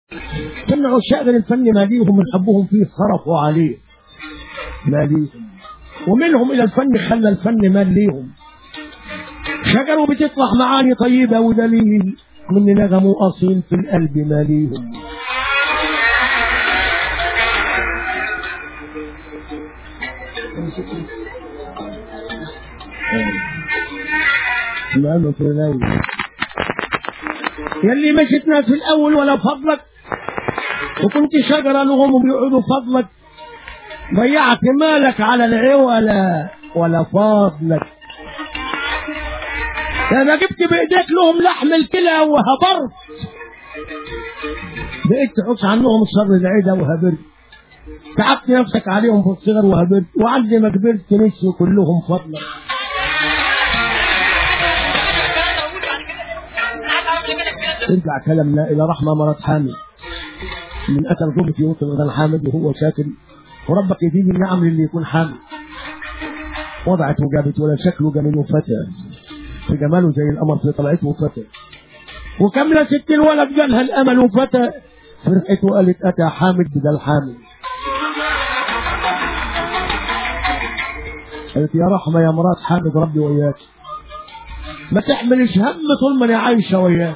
كان عشاق الفن ماليهم من حبهم فيه صرفوا عليه ماليهم ومنهم إلى الفن خلى الفن مال ليهم شجر بتطلع معاني طيبة ودليل من نغم أصيل في القلب ماليهم نعم في الليل يلي مشتنا في الأول ولا فضلك وكنت شجرة لهم بيقعدوا فضلك ضيعت مالك على العولة ولا فضلك انا جبت بايديك لهم لحم الكلى وهبرت بقيت تحوش عنهم شر العيدة وهبرت تعبت نفسك عليهم في الصغر وهبرت وعند ما كبرت نسوا كلهم فضلك ارجع كلامنا الى رحمه مرات حامد من اكل ضرب في يوسف غدا حامد وهو شاكر وربك يزيد النعم للي يكون حامد وضعت وجابت ولا شكله جميل فتى في جماله زي القمر في طلعته فتى وكملة ست الولد جالها الامل وفتى فرحته قالت اتى حامد بدل حامد قالت يا رحمة يا مرات حامد ربي وياك ما تحملش هم طول ما انا عايشة وياك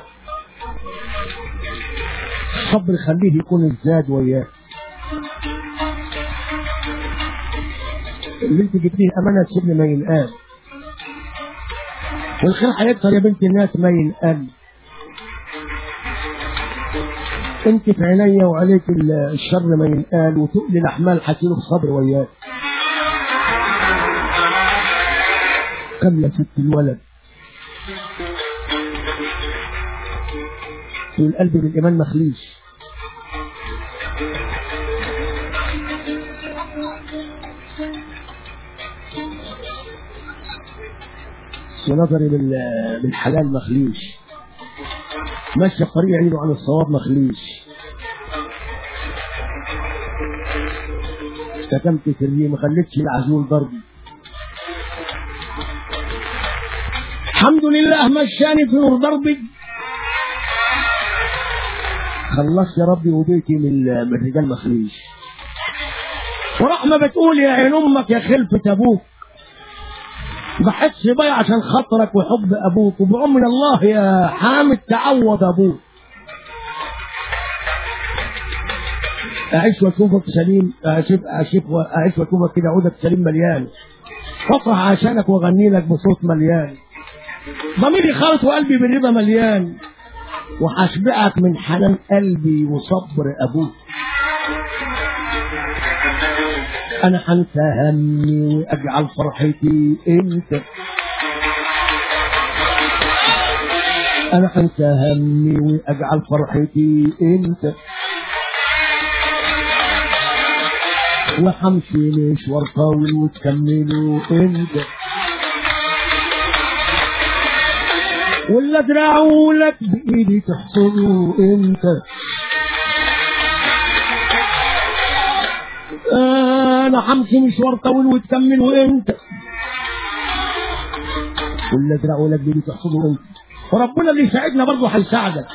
الصبر خليه يكون الزاد وياك اللي انت جبتيه امانه تسيبني ما ينقال والخير هيكتر يا بنت الناس ما ينقال انت في عينيا وعليك الشر ما ينقال وتقلي الاحمال هتيله بصبر وياك كم يا ست الولد والقلب بالايمان مخليش ونظري بال- بالحلال مخليش ماشي الطريق عينه عن الصواب مخليش كتمت سري ما خليتش العزول ضربي الحمد لله مشاني في نور ضربي خلصت يا ربي وبيتي من من الرجال مخليش ورحمة بتقول يا عين امك يا خلفة ابوك بحس بيا عشان خاطرك وحب ابوك وبأمر الله يا حامد تعوض ابوك اعيش واشوفك سليم اعيش اعيش اعيش واشوفك كده عودك سليم مليان وافرح عشانك واغني لك بصوت مليان ضميري خالص وقلبي بالرضا مليان وهشبعك من حنان قلبي وصبر ابوك انا هنسى همي واجعل فرحتي انت انا هنسى همي واجعل فرحتي انت وحمشي مشوار طويل وتكمله انت ولا ادرعه لك بايدي تحصله انت انا همشي مشوار طويل وتكمله انت ولا ادرعه لك بايدي تحصله انت وربنا اللي يساعدنا برضه هيساعدك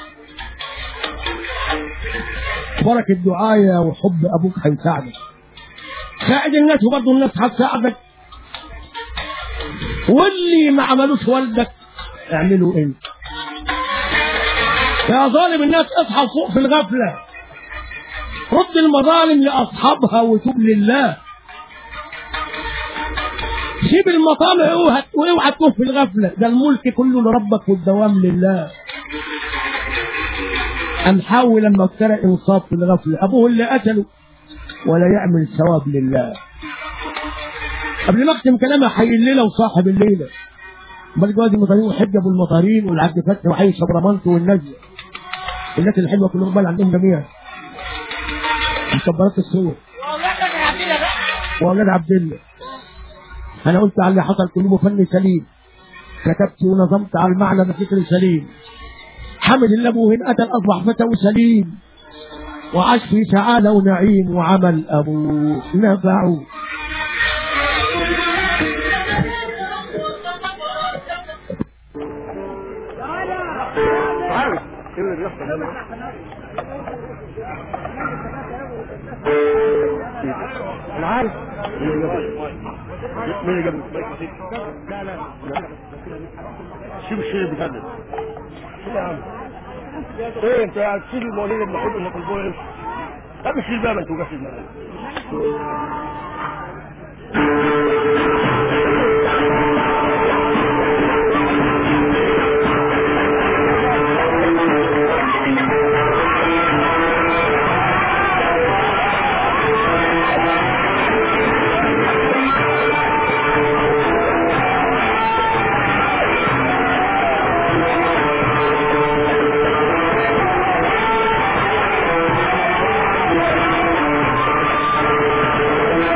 بركة دعايا وحب ابوك هيساعدك ساعد الناس وبرضه الناس هتساعدك واللي ما عملوش والدك اعملوا انت يا ظالم الناس اصحى فوق في الغفلة رد المظالم لأصحابها وتوب لله سيب المطامع اوعى واوعى تكون في الغفلة ده الملك كله لربك والدوام لله أم حاول لما افترى إنصاف في الغفلة أبوه اللي قتله ولا يعمل ثواب لله قبل ما اختم كلامي حي الليله وصاحب الليله بل جواد المطارين وحج ابو المطارين والعبد فتح وحي شبرمنت والنجم الناس الحلوه كلهم بل عندهم جميعا مكبرات الصور واولاد عبد الله انا قلت على اللي حصل كله فن سليم كتبت ونظمت على المعنى بفكر سليم حمد الله ابوه ان اتى اصبح فتى سليم وعاش في سعادة ونعيم وعمل أبوه نفعه ايه اللي بيحصل هنا؟ انا عارف مين اللي جاب لا لا شوف الشيء بيتكلم يا عم ايه انت هتشيل المواليد المفروض انك تقول ايه طب شيل بقى ما انتوا جاش المواليد Thank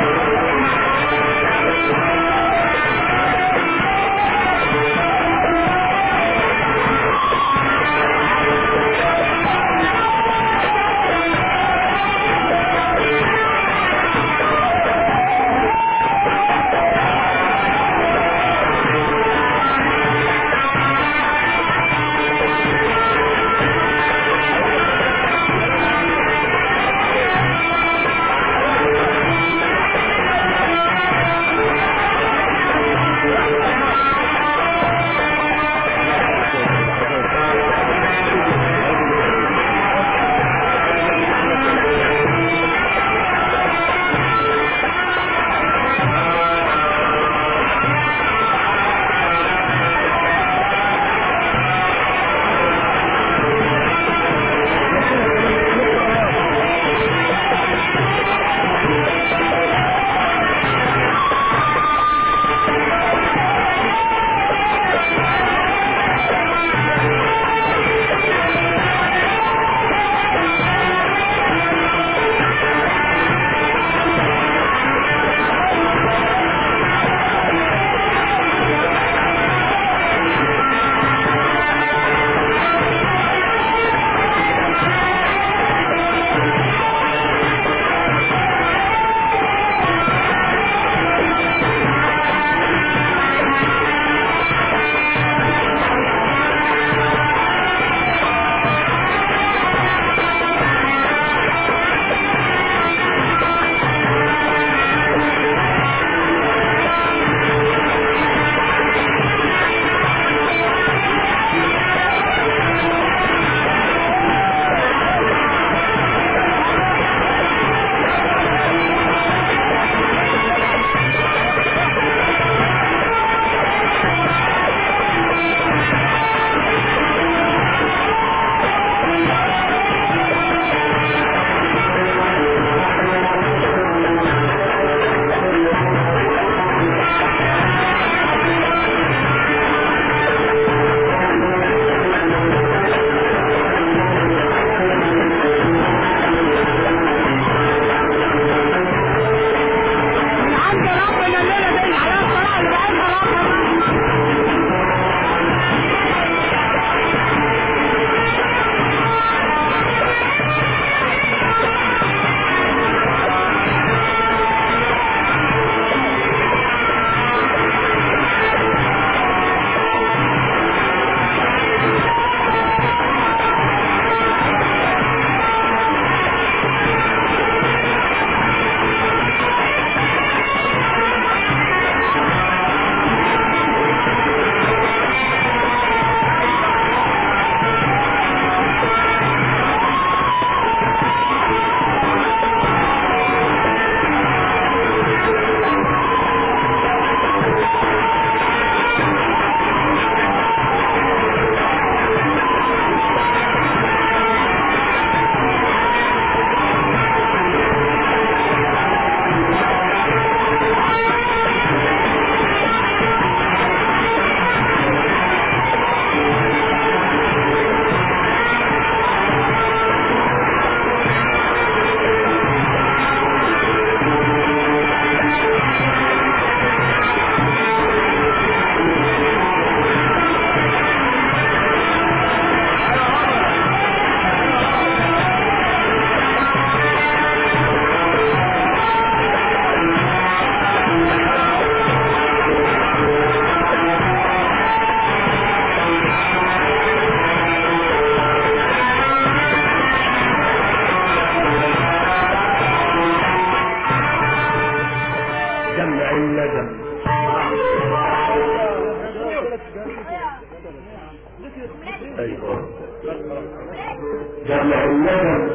جمع الندم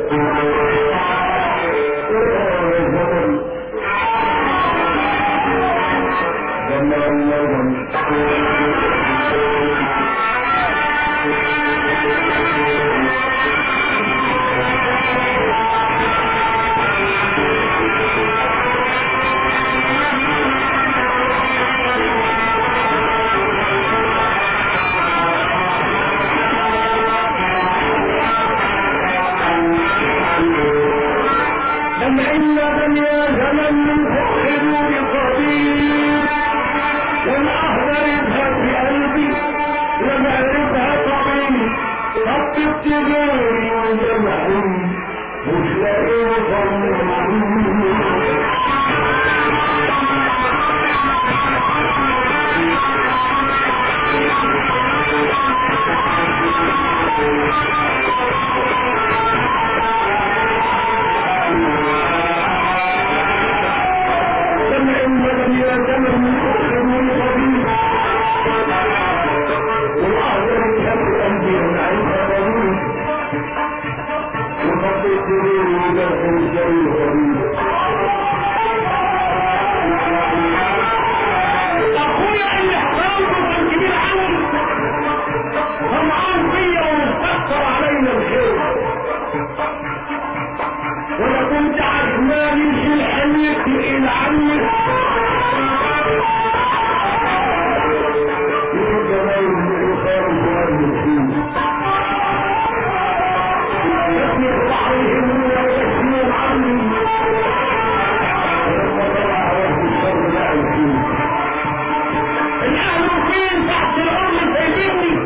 جمع الندم جمع الندم يا زمن من فخر قدير والاحضر يذهب في قلبي لما قلبها طبيب طبت تجاري وجمعهم مش لاقي جمع الندم يا زمن من فخر قدير والاحضر يذهب في قلبي لما قلبها طبيب وطبت تجاري وجمعهم زي الغريب اخويا اللي حرامته كان كبير قوي طمعان فيا ومستكثر علينا الخير وانا كنت عزمان يمشي الحنيك الى عني يقول جمال الإنسان الجوال فيه يسمي البحر يهمني ويسمي عني ولما طلع وقت الشر لعب فيه الأهل فين تحت الأرض سايبيني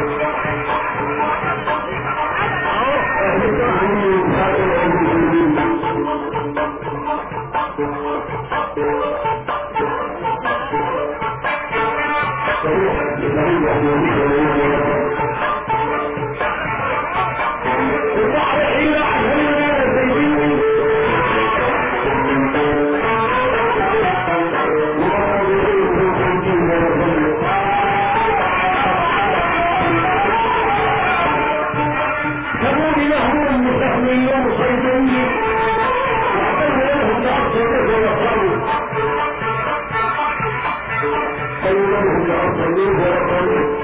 البحر حيلة عشان الناس سايبيني سموني لهم مسهم اليوم صيدوني واحتاج لهم لأكثر ويصلوا قالوا لهم لأكثر ويصلوا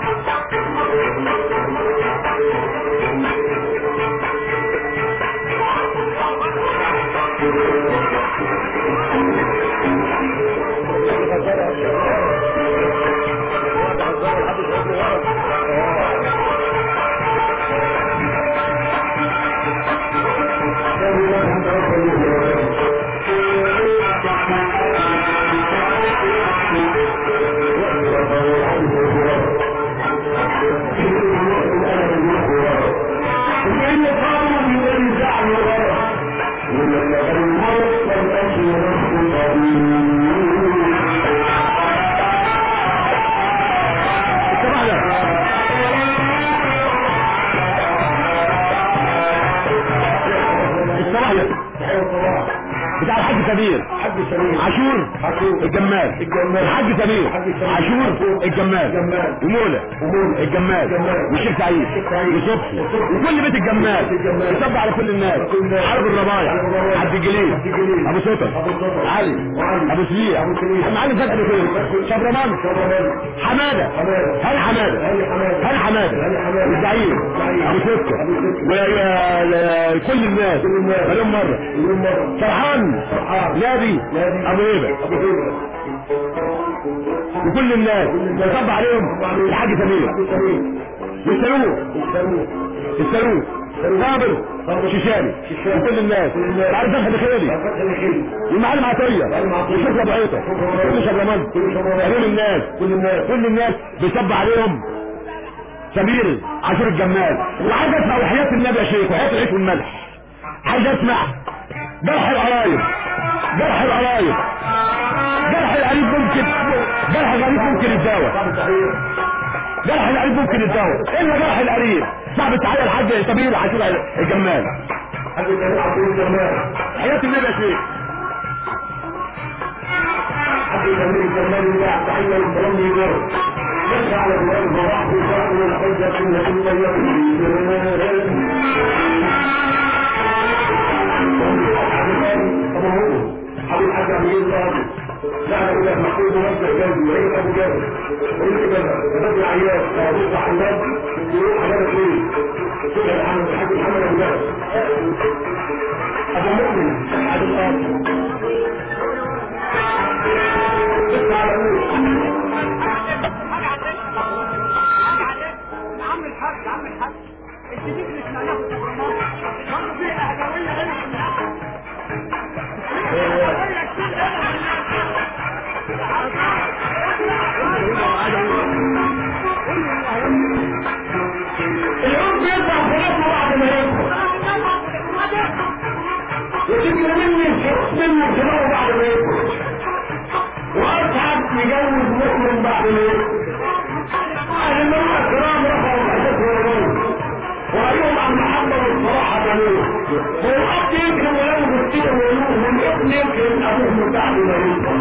قالوا لهم لأكثر ويصلوا وكأن قاموا من النزاع وغيره ولما كان المرض لم أجل نفسه الصباح بتاع الحاج كبير حد سليم عاشور عاشور. الجمال الجمال. الحاج سمير الحاج سمير. عاشور الجمال الجمال. ومولى ومولى. الجمال الجمال. والشيخ سعيد الشيخ سعيد. وصبحي وصبحي. وكل بيت الجمال الجمال. يصب على كل الناس كل الناس. حرب الربايع حرب الربايع. عبد الجليل عبد الجليل. ابو سطر أبو سطر. علي وعلي. ابو سليع أبو سليع. المعلم فتحي بخير شبرمان شبرمان. حماده حمادة. هل حماده هاني حمادة. هل حماده هاني حمادة. الزعيم الزعيم. ابو سكر أبو سكر. وكل الناس كل الناس. مليون مره اليوم مرة فرحان فرحان. نادي نادي. ابو هيبه أبو هيبة وكل الناس يصب عليهم الحاج سمير حد سليم والسلوك السلوك السلوك صابر شيشاني شيشاني. وكل الناس كل الناس. عارف فتحي بخيري فتح الخيل والمعلم عطيه المعلم عطية. وشيخ ابو عيطه كل شبرمان كل شبرمان. كل الناس كل الناس كل الناس بيصب عليهم سمير عاشور الجمال وعايز اسمع وحياة النبي يا شيخ وحياة العيش والملح عايز اسمع جرح القرايب جرح القرايب جرح القريب ممكن جرح القريب ممكن يتداوى صعب صحيح جرح القريب ممكن يتداوى الا جرح القريب صعب تعالى الحاج سمير عاشور الجمال حد سليم عبد الجمال حياة النبي يا شيخ حد سليم الجمال اللي تحية والسلام يجر بس على الوالد وراح وفاق الحجة التي يقين أبو الحاج عبد الله لا أقول لك محمود نفسه جاي وعيد أبو جابر ويجي كذا وتبني عيال وأبوك حماد يروح على اثنين شوف يا محمد الحاج محمد أبو جابر أبو مؤمن أحد الآن اسمع على أبوك عم الحاج عم الحاج الجديد اللي سمعناه في البرنامج برضه فيه اهلاويه هنا في الناس اهلاويه كتير هنا في العود بيطلع خلاص بعد ما يدخل وتجري مني الشخص مني الشباب بعد ما يدخل واسعد يجوز مسلم بعد ما يدخل اهل المرأة الكرام رفعوا الحدث والرمي ورأيهم عن محبة والصراحة جميل والأب يمكن ولو بالسير ويلوه والابن يمكن أبوه من بعد ما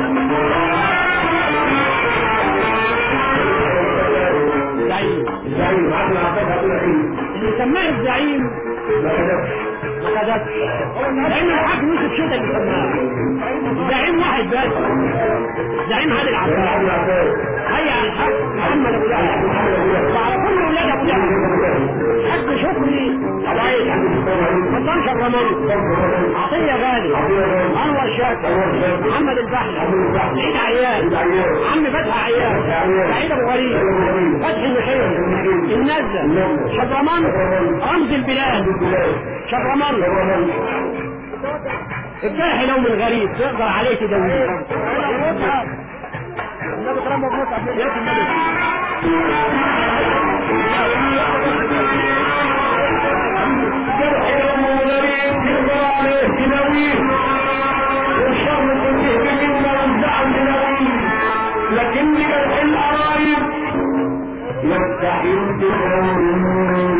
يدخل الزعيم زعيم عدل عباد أبو العيد اللي سماه الزعيم ما كذبش ما كذبش لان الحاج يوسف شتا اللي سماه زعيم واحد بس زعيم عادل عبد عباس العباد هيا الحاج محمد ابو لهب وعلى كل ولاد ابو لهب حاج شكري ابو عيد حسن شرماني عطية غالي انور شاكر محمد البحر سعيد عيال عم فتحي عيال سعيد ابو غريب فتحي النخيل النزة شبرمان رمز البلاد شبرمان الجرح لو من غريب تقدر عليه تدويه النبي كرم ابو مصعب يا النبي جرح يوم وليد يقدر عليه تنويه والشر كله بمنا والزعل تنويه لكن جرح القرايب يستحيل تنويه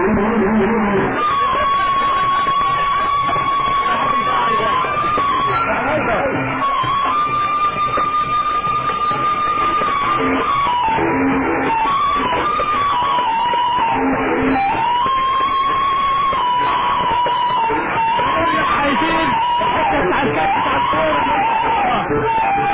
عايزين الحته بتاع الكاس بتاع الكوره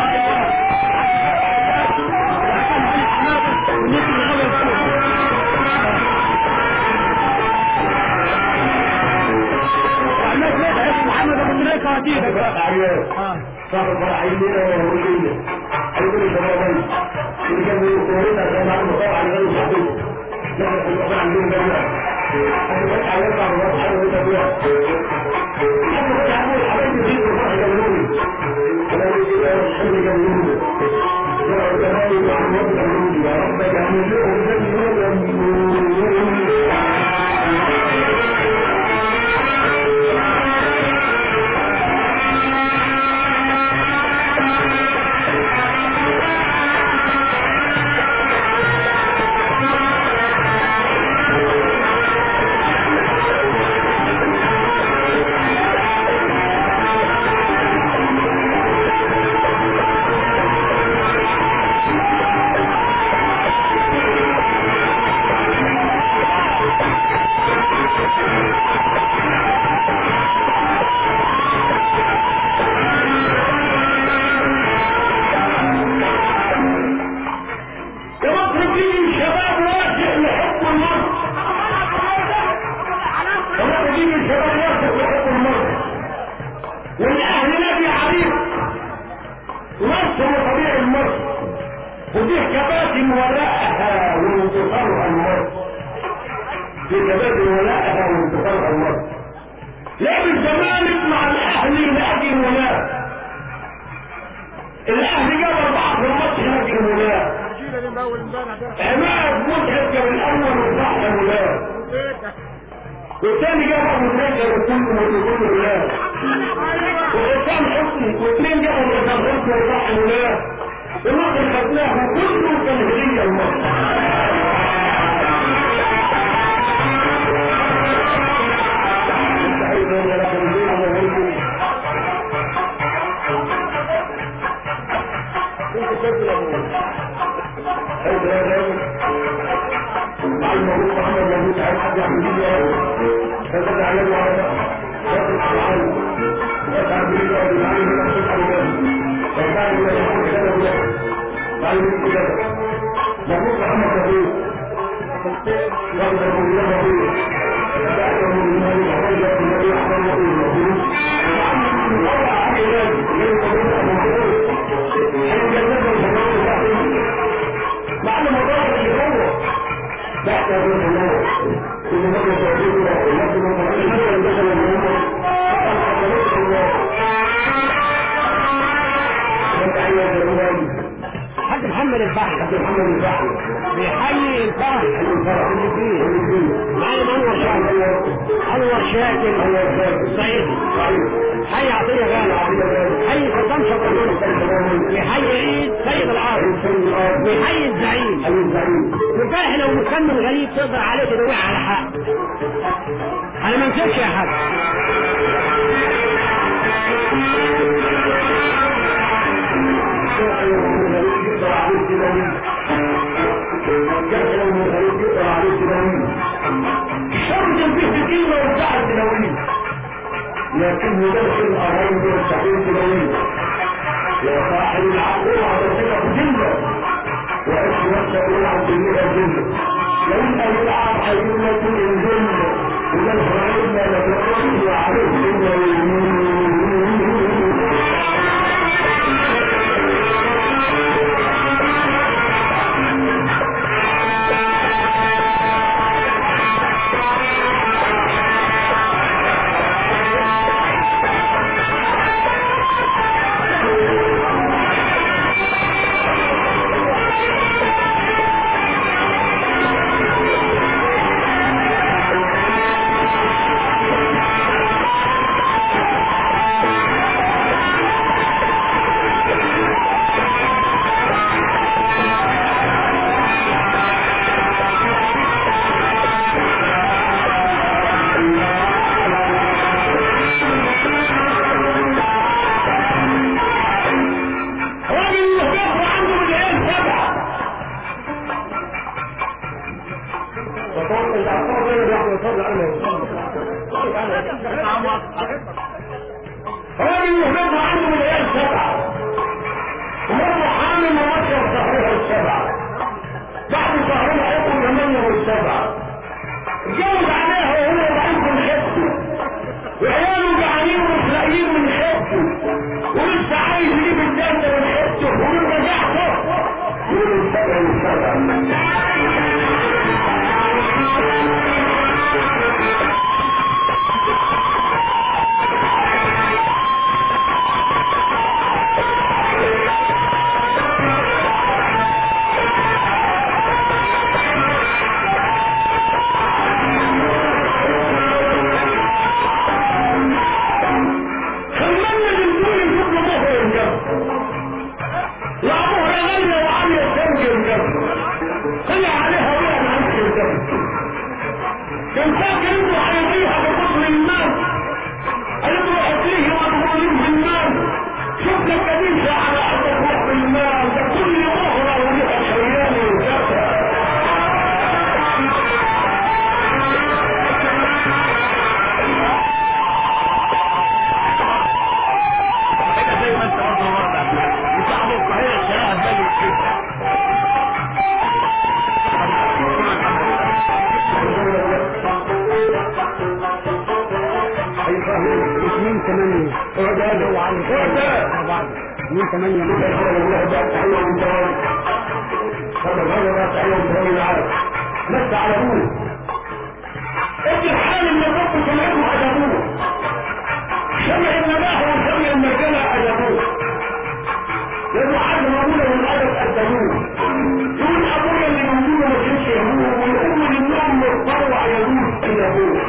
محمد ابو تريكه هديك عيال صار فرحين لنا وهولية هيقول لي شبابي اللي كانوا يقولون كان معهم طبعا غير صحيح نحن في الوضع عندنا جميعا أنا فتح يطلع من وضع حلو وده فيها أنا فتح أقول حبيبي فيك وفرح جميلوني أنا يجي يا رب جميلوني يا رب جمالي وعن وضع جميلوني يا رب جميلهم جميلوني مصر فيه شباب واسع لحب المصر مصر فيه شباب واسع لحب المصر والاهل نبي عريق مصر وطبيعي مصر ودي كباتن ولاءها وانتصارها لمصر دي كباتن ولاءها وانتصارها لمصر لعب الزمالك مع الاهلي نادي ولاء الاهلي جاب اربعه في الماتش نادي ولاء عماد مضحك كان الاول وصح ولا والثاني جاب ابو تريكه وكله وكله ولا وحسام حسني واثنين جابوا حسام حسني وصح ولا المصر خدناه كله كان هديه المصر كنت تسلم الحاج عبد الله فزاد عليه وعلى وقت العالم وسعد بن الله بن علي بن عبد الله وكان من الحاج كذا ولا قال من كذا مبروك محمد ربيع وقت الله ربيع بعده من مال وخرج من النبي احمد ربيع وقع عليه من قبول بعد ما ضرب اللي هو بعد ما ضرب الله كل مرة تعطيه ولكن ما ضرب الله اللي دخل الله حاج محمد البحر عبد محمد البحر بيحيي الفرح الفرح اللي فيه اللي فيه معلم انور شاكر انور شاكر الله يبارك سعيد فيه حي عطيه غالي حي صدام شبرمان بيحيي عيد سيد العاصم بيحيي الزعيم والفرح لو مكمل غريب تقدر عليه تدويه على حق انا ما نسيتش يا حاج شرط به كلمة وبتاع التلاوين لكن مدرس الأرهاب يستحيل التلاوين يا صاحب العقول عدتك جنة وإيش نفسك عن جنة جنة لو أن العاب حيومة الجنة إذا الفرعين لتقوم عليه جنة راجل يهدف عنده مليون سبعة وطبعا الأعصاب غير يحضر يصلي عنه راجل يهدف عنده مليون سبعة ومرة حامل ممثل صحيح السبعة بعد شهرين حكم ثمانية والسبعة اتجوز عليها وهو ضعيف من خبته وعياله جعانين ومش لاقيين من خبته ولسه عايز يجيب الجنة من خبته ومن رجعته يقول السبع السبع خلنا من دون الفضل مهر الجنة لا مهر غالية وعالية سنج الجنة طلع عليها وقع عن الجنة كان فاكر انه هيضيها بفضل المال قالت له اعطيه وادخل في المال شوف لك كنيسة على قد تروح بالمال ده كل مهرة وليها شيان وكذا زي ما انت برضه مرة وصاحب القاهرة اشتراها ببالي كده اثنين ثمانية اعداد وعلى اعداد اثنين ثمانية لست على ابوه ادي الحال اللي الرب سمعته عجبوه سمع النباه وسمع المرجلة عجبوه لانه عاد مامولة والادب قدموه يقول ابويا اللي موجوده ما كانش يهوه والام اللي النوم متطوع يهوه الى ابوه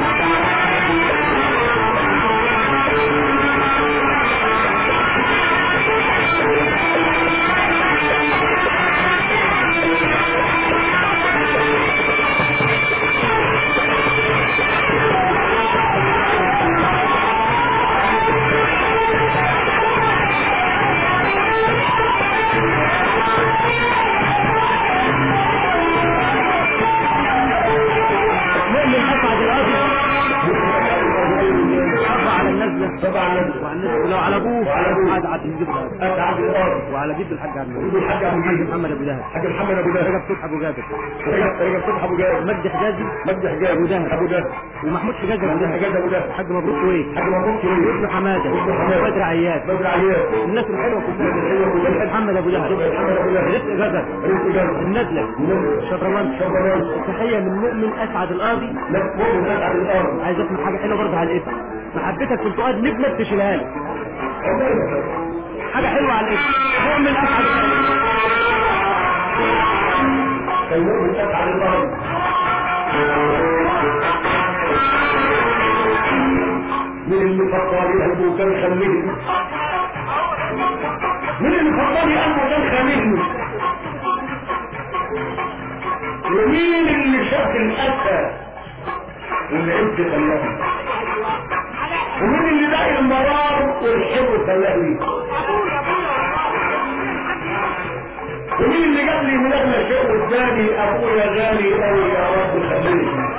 النبي صلى على النبي وعلى النبي ولو على ابوه وعلى أبوه. قعد عبد الجبر اسعد الارض وعلى جد الحاج عبد ابن النبي الحاج ابو الحاج جيد محمد ابو دهب حاج محمد ابو دهب رجب فتح ابو جابر رجب رجب فتح ابو جابر مجدي حجازي مجدي حجاج أبو دهب. ابو دهب ومحمود حجازي ابو مجدي دهب حجاج ابو دهب الحاج مبروك كويت حاج مبروك كويس ابن حماده ابن حماده. بدر عياد بدر عياد الناس الحلوه كلها الحلوة كلها. صبحي محمد ابو دهب صبحي محمد أبو دهب. رزق غزل رزق جابر الندله النبي شطرمان شطرمان تحيه من مؤمن اسعد القاضي لا مؤمن اسعد الارض عايز اسمع حاجه حلوه برضه على الاسم محبتك في الفؤاد نجمه تشيلها لي حاجه حلوه على الاسم مؤمن اسعد القاضي كان مؤمن اسعد الارض من اللي فكر قلبه كان خليني من اللي فكر قلبه كان خليني ومين اللي شاف الاسى والعز خلاني ومين اللي لاقي المرار والحلو خلاني ومين اللي جاب لي من اغلى شيء قدامي ابويا غالي قوي يا رب خليني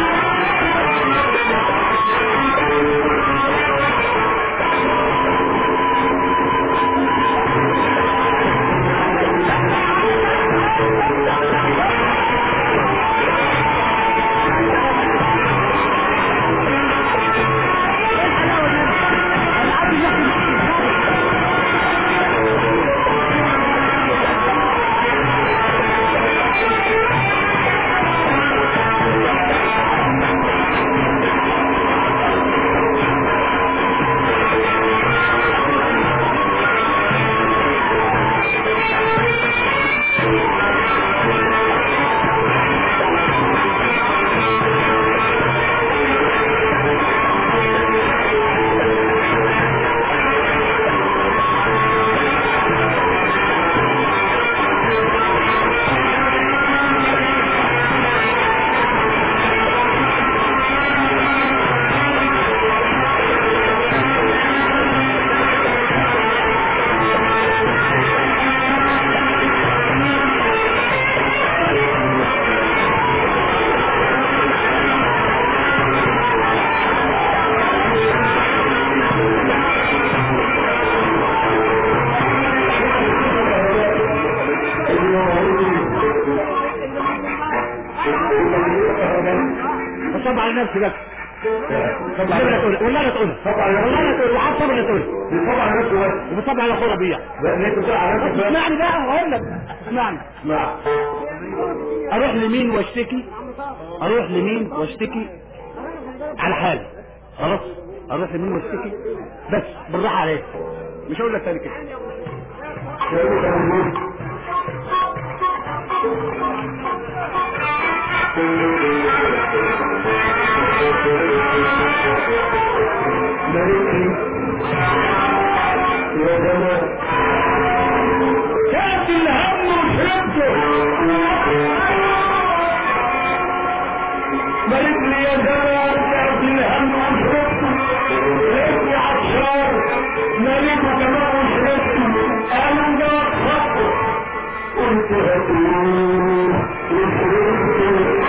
بصب على نفسي بس والله لا تقول والله لا تقول والله لا تقول وعاد صبر لا تقول طبعا نفسه بس وبصب على اخوه ربيع ليه تقول على نفسك بس اسمعني بقى واقول لك اسمعني اسمع اروح لمين واشتكي اروح لمين واشتكي على حالي خلاص اروح لمين واشتكي بس بالراحه عليك مش هقول لك تاني كده ملكي يا جمال كانت الهم وشربته ملك لي يا جمال كانت الهم وشربته ليس عطشان ملك كمان وشربته انا جواب خطه قلت هتقول وشربته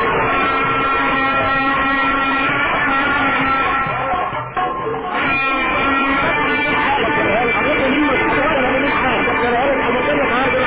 اروح لمين واشتكي ولا لمين حاجه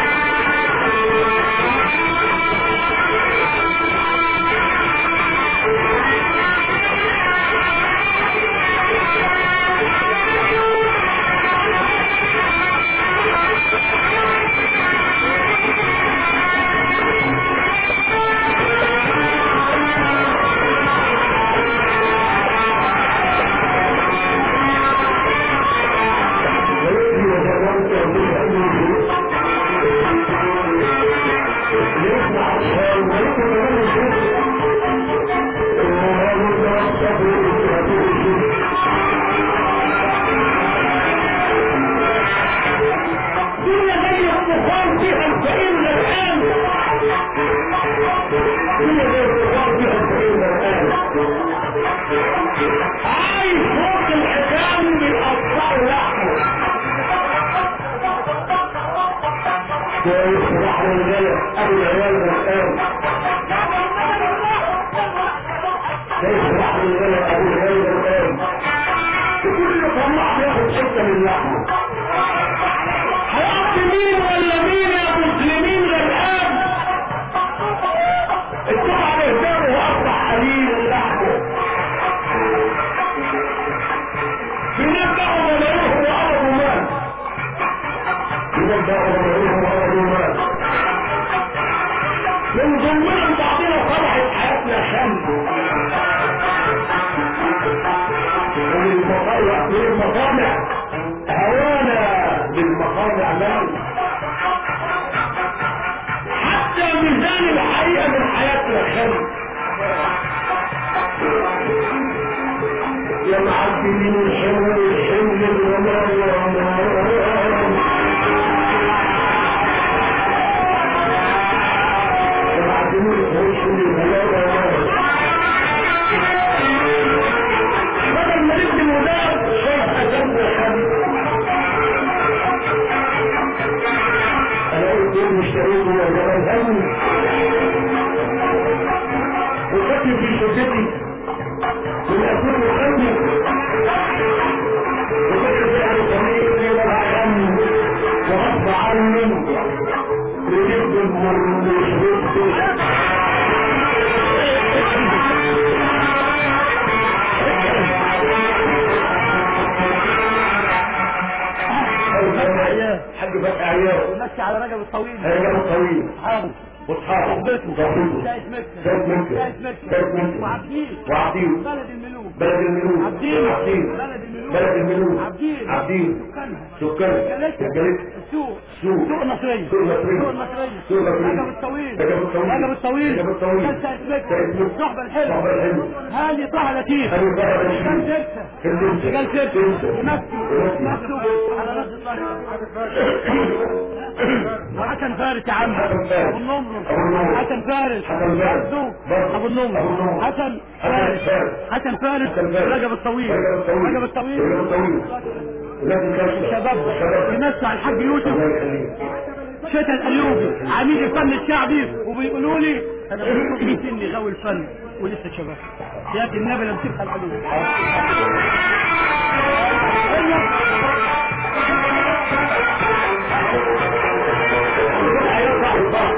الدنيا زي الطوفان فيها الفقير الان الدنيا زي الطوفان فيها الفقير الان عايز فوق الحكام بيقطعوا لحمه كويس بحر الغلا ابو العيال الان كيف بحر الغلا ابو العيال الان كل طماع بياخد حته من لحمه هيقضي مين ولا مين يا مسلمين للان الطبع بيهدره واصبح قليل لحمه بنبدأ وملعوه وأرض مال بنبدأ وملعوه وأرض مال من ضمنهم بعضنا طبعت حياتنا شمس ومن المطامع من المطامع هوانا بالمطامع مال حتى ميزان الحقيقة من حياتنا شمس يا معبدين الحمل الحمل وما يا معبدين الحمل بدل ما نبني مدار شايف أساسنا خمس أنا قلت إيه مشتريه يا جمال هم وشكلي في شدتي من أكون مخمس وكنت في أهل طريقي والعم وغصب عني رجبت المر وشربت حاج فتح عيال ماشي على رجب الطويل رجب الطويل حاضر واصحابه صاحبته صاحبته شايف مكة شايف مكة شايف مكة شايف مكة وعبدين وعبدين بلد الملوك بلد الملوك عبدين عبدين بلد الملوك بلد الملوك عبدين عبدين سكانها سكان جلسة جلسة السوق سوق سوق النصرية سوق النصرية. سوق النصرية سوق النصرية. رجب الطويل رجب الطويل. رجب الطويل رجب الطويل. كان ساعة مكة ساعة مكة. صحبة الحلم صحبة الحلم. هذه طه لطيف هذه طه لطيف. كان سرسة كان سرسة. كان سرسة سرسة. مكتوب مكتوب على رد الله وحسن فارس يا عم حسن فارس. ابو النمر أبو النمر. حسن فارس حسن فارس. برضو برضو. ابو النمر أبو النمر. حسن حسن فارس فارس. حسن فارس حسن فارس. رجب الطويل رجب الطويل. رجب الطويل رجب الطويل الذي كان شباب شباب يمسع الحاج يوسف الله يخليك شتا الايوبي عميد الفن الشعبي وبيقولوا لي انا بشوف في سني غاوي الفن ولسه شباب يا اخي النبي لم تبقى العلوم هيطلع البحر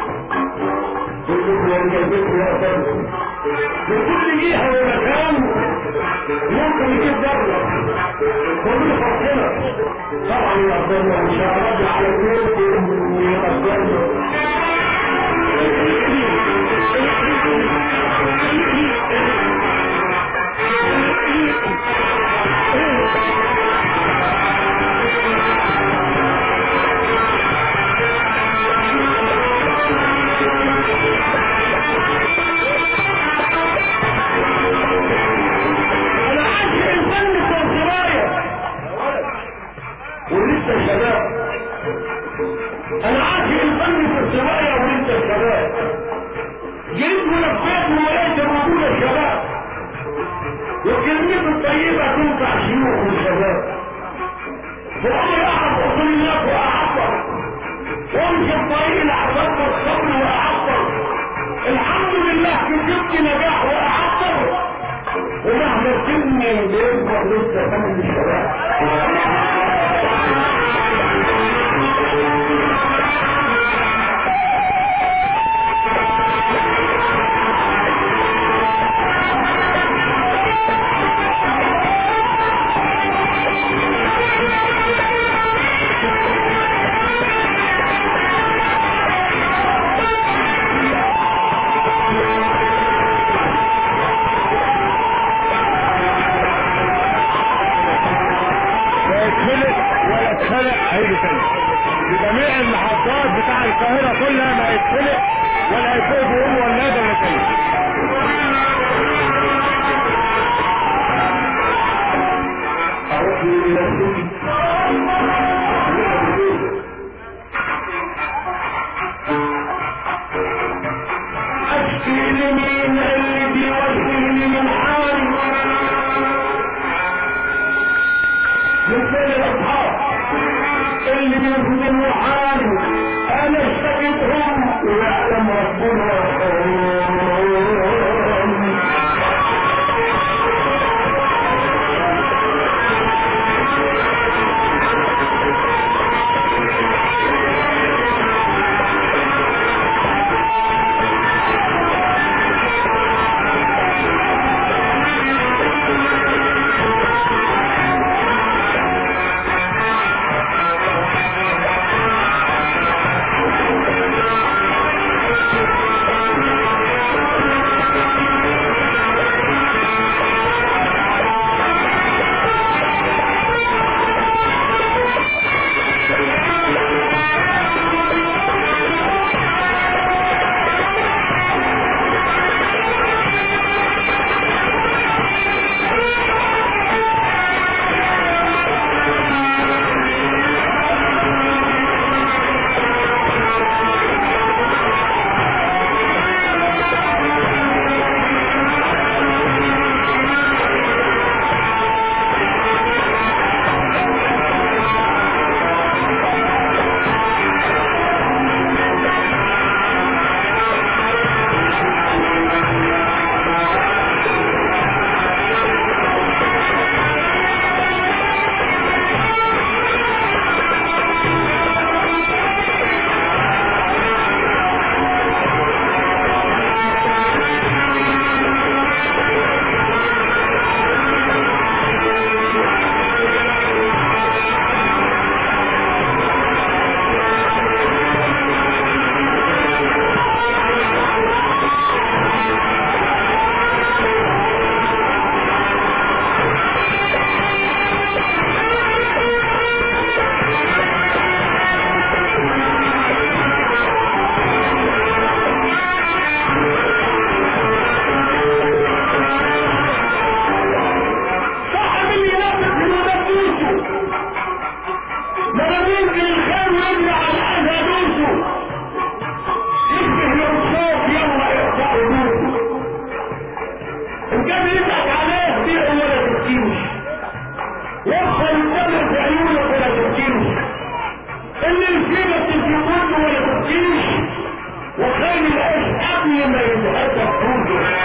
كلكم يا جنبكم يا أخوان وكل جهة ومكان ممكن يجيب دولة كل فرقنا طبعا يقدرنا ان شاء الله على النور ويقدرنا انا عاشق الفن في الصرايا ولسه شباب انا عاشق الفن في الصرايا ولسه شباب جيت ولفيت ولقيت موجود الشباب وكلمته الطيبة تنفع شيوخ الشباب وعمري اعرف اصول الناس واعبر وامشي الطريق الاحباب والصبر واعبر الحمد لله كسبت نجاح واعبر ومهما سني بيكبر لسه فن الشباب لا يتخلق ولا اتخلق هيجي تاني بجميع المحافظات بتاع القاهرة كلها ما يتخلق ولا يفوق بيقول ولاده ولا تاني أعوذ بالله أشكي لمين اللي بيوجهني من حالي من كل الأصحاب اللي بيوجهني حالي أنا اشتكيتهم ويعلم ربنا فالدم في عيونك ولا تبكيش اللي يجيبك في كله ولا تبكيش وخلي العيش قبل ما ينهزم حوجه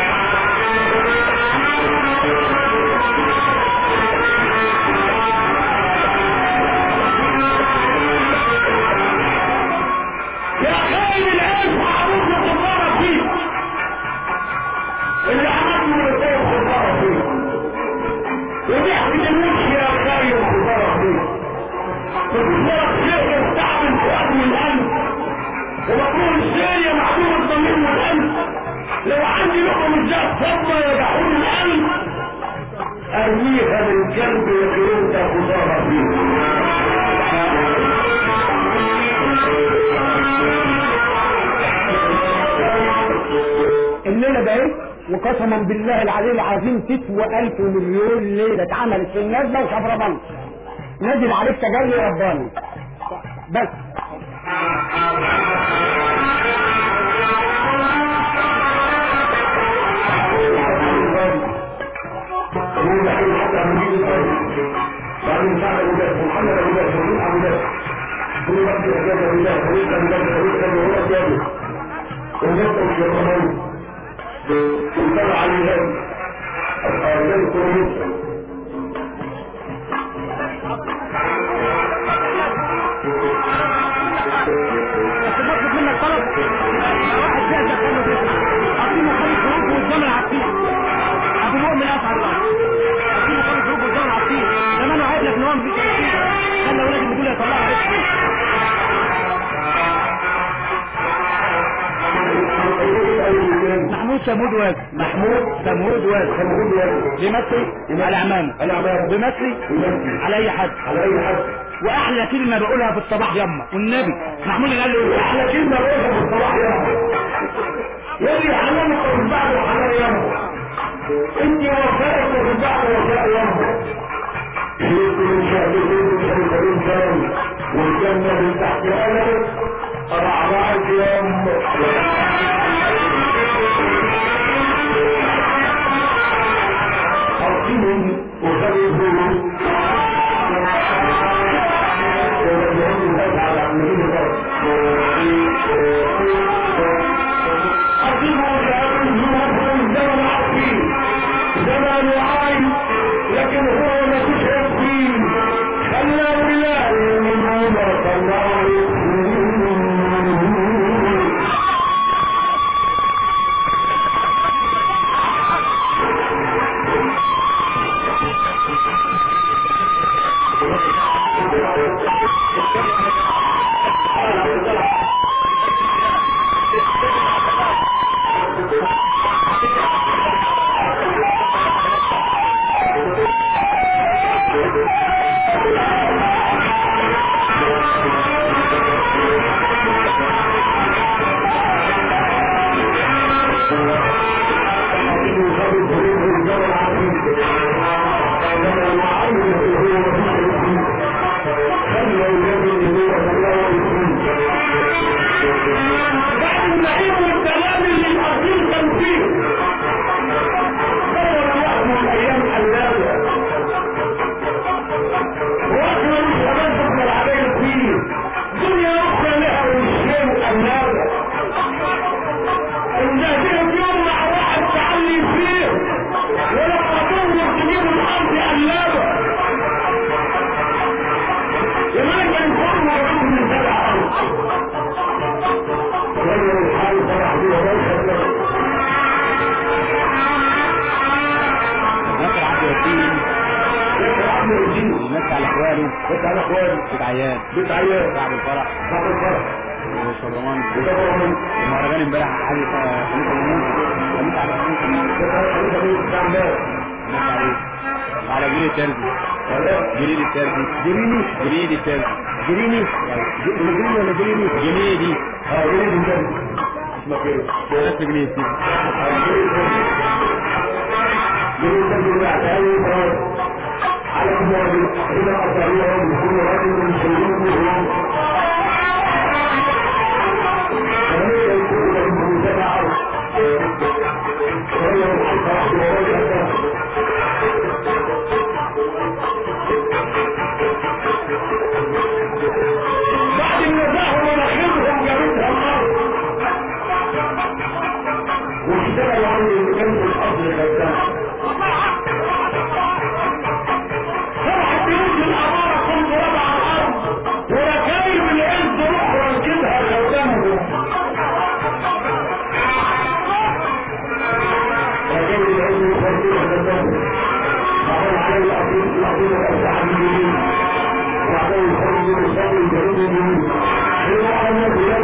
يا خالي العيش معروف لخسارة فيه اللي عمله لطيب خسارة فيه وضحكة الوش يا خالي الخسارة فيه وتصورك شيء يستعمل فؤاد والقلب ومطلوب الشيء معلوم الضمير والقلب لو عندي لقمة من جهة صدمة يدعون القلب ارميها من كلب يكرمك خسارة فيه الليله ده ايه وقسما بالله العلي العظيم تسوى ألف مليون ليله اتعملت في النازله وشبربان نزل عليك تجلي رباني بس هو الحين حتى من جيل الطيب بعدين سعد ابو جهل محمد ابو جهل فريق ابو جهل كل وقت اجازه ابو جهل فريق ابو جهل فريق ابو هو ابيض وجدت في الرمضان وطلع على الهند الارجل كويس بس بطلب منك طلب واحد جاهز يخلص يسمع عطيني خالص خروج قدام العطيل ابو مؤمن اسعد الله عطيني خالص خروج قدام العطيل زمان وعيد لك نوام في تلاتين خلى ولاد الرجوله يطلعوا عليك محمود سمود واد محمود سمود واد محمود واد بيمثل على عمامه على عمامه. بيمثل يمثل على اي حد على اي حد واحلى كلمه بقولها في الصباح يما والنبي محمود اللي قال له إيه؟ احلى كلمه بقولها في الصباح يا يلي حنانك وفي بعد وحنان يمه انت وفائك وفي بعد وفاء يمه شئت من شهدتين شهد الانسان والجنه من تحت قلبك رعرعت يمه حرقهم وخلفهم زمان وعين لكن هو ما تشرب فيه خلى بالله من عمر صلى عليه بعد النعيم والسلام اللي الأصيل كان فيه دور الوقت من أيام حلاوة وقت ما الشباب تفضل العباية فيه دنيا أخرى لها والشيء وأملاوة الجاهلية يوم مع واحد تعلي فيه ولما تنظر تجيب الأرض أملاوة لماذا كان كل مرة من سبع أرض رجل الحال فرح بيه وبركة ناصر عبد الوكيل يسر عبد الدين يمثل على اخوانه بس على اخواني بيت عياد بيت عيال بعد الفرح بعد الفرح وشبرمان وطبعا المهرجان امبارح علي خليفه المنوفي خليفه على خليفه المنوفي بس خليفة بيت استعمال ناس عليه وعلى جريد التربي ولا جريد التربي جريني جريد التربي جريني جريني ولا جريني جنيدي اه جريني الجنة اسمك ايه؟ نفس جنيد جريني بعد اي فراد على اموال الى اطاريهم بكل رجل من سيدهم وليس يكون لهم سبع وهي الحلقة وهي المسلمين المعلم